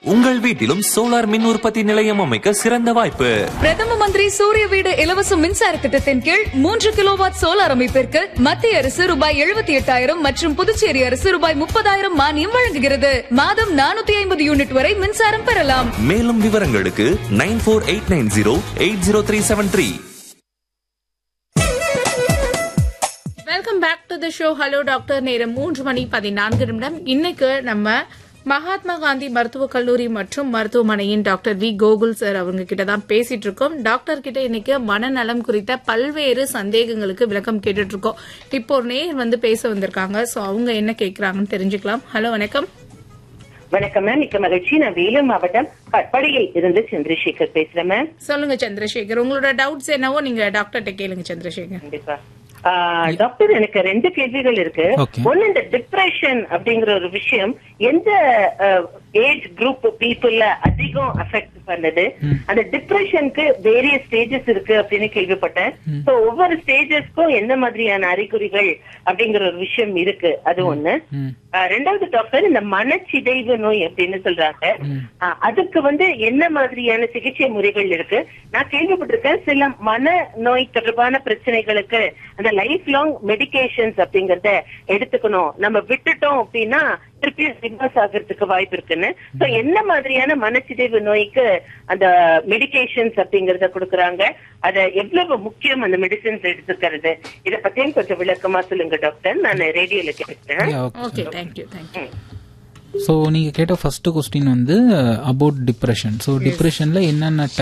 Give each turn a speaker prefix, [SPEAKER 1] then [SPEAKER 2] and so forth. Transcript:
[SPEAKER 1] உங்கள் வீட்டிலும் சோலார் மின் உற்பத்தி நிலையம் அமைக்க சிறந்த வாய்ப்பு
[SPEAKER 2] பிரதம மந்திரி சூரிய வீடு இலவச மின்சார திட்டத்தின் கீழ் மூன்று கிலோவாட் சோலார் அமைப்பிற்கு மத்திய அரசு ரூபாய் எழுபத்தி எட்டாயிரம் மற்றும் புதுச்சேரி அரசு ரூபாய் முப்பதாயிரம் மானியம் வழங்குகிறது மாதம் நானூத்தி ஐம்பது யூனிட் வரை மின்சாரம் பெறலாம்
[SPEAKER 1] மேலும் விவரங்களுக்கு nine four eight nine zero eight zero three seven three
[SPEAKER 3] welcome back to the show hello doctor நேரம் மூன்று மணி பதினான்கு நிமிடம் இன்னைக்கு நம்ம மகாத்மா காந்தி மருத்துவக் கல்லூரி மற்றும் மருத்துவமனையின் டாக்டர் வி கோகுல் சார் அவங்க கிட்ட தான் பேசிட்டு இருக்கோம் டாக்டர் கிட்ட இன்னைக்கு மனநலம் குறித்த பல்வேறு சந்தேகங்களுக்கு விளக்கம் கேட்டுட்டு இருக்கோம் இப்போ ஒரு நேர் வந்து பேச வந்திருக்காங்க சோ அவங்க என்ன கேக்குறாங்கன்னு தெரிஞ்சுக்கலாம் ஹலோ வணக்கம்
[SPEAKER 4] வணக்கம் மேம் மிக்க மகிழ்ச்சி நான் வேலூர் மாவட்டம் கட்படியில் இருந்து சந்திரசேகர் பேசுறேன் மேம்
[SPEAKER 3] சொல்லுங்க சந்திரசேகர் உங்களோட டவுட்ஸ் என்னவோ நீங்க டாக்டர்கிட்ட கேளுங்க சந்திரசேகர்
[SPEAKER 4] கண்டிப்பா ஆஹ், டாக்டர் எனக்கு ரெண்டு கேள்விகள் இருக்கு
[SPEAKER 5] Okay.
[SPEAKER 4] ஒண்ணு இந்த டிப்ரெஷன் அப்படிங்கிற ஒரு விஷயம் எந்த ஏஜ் குரூப் பீப்புள்ல அதிகம் அஃபெக்ட் பண்ணுது அந்த டிப்ரெஷனுக்கு வேரிய ஸ்டேஜஸ் இருக்கு அப்படின்னு கேள்விப்பட்டேன் சோ ஒவ்வொரு ஸ்டேஜஸ்க்கும் எந்த மாதிரியான அறிகுறிகள் அப்படிங்கிற ஒரு விஷயம் இருக்கு அது ஒண்ணு ஆஹ், ரெண்டாவது டாக்டர் இந்த மனச்சிதைவு நோய் அப்படின்னு சொல்றாங்க ஆஹ், அதுக்கு வந்து என்ன மாதிரியான சிகிச்சை முறைகள் இருக்கு நான் கேள்விப்பட்டிருக்கேன் சில மன நோய் தொடர்பான பிரச்சனைகளுக்கு அந்த லைஃப் லாங் மெடிகேஷன்ஸ் அப்படிங்கறத எடுத்துக்கணும் நம்ம விட்டுட்டோம் அப்படின்னா திருப்பி ரிவர்ஸ் ஆகிறதுக்கு வாய்ப்பு இருக்குன்னு சோ என்ன மாதிரியான மனச்சிதைவு நோய்க்கு அந்த மெடிகேஷன்ஸ் அப்படிங்கறத கொடுக்கறாங்க அத எவ்வளவு முக்கியம் அந்த மெடிசின்ஸ் எடுத்துக்கிறது இத பத்தியும் கொஞ்சம் விளக்கமா சொல்லுங்க டாக்டர் நான் ரேடியோல கேட்டேன்
[SPEAKER 3] ஓகே தேங்க்யூ தேங்க்யூ
[SPEAKER 5] ஸோ நீங்கள் கேட்ட ஃபர்ஸ்ட் கொஸ்டின் வந்து அபவுட் டிப்ரெஷன் ஸோ டிப்ரெஷனில் என்னென்ன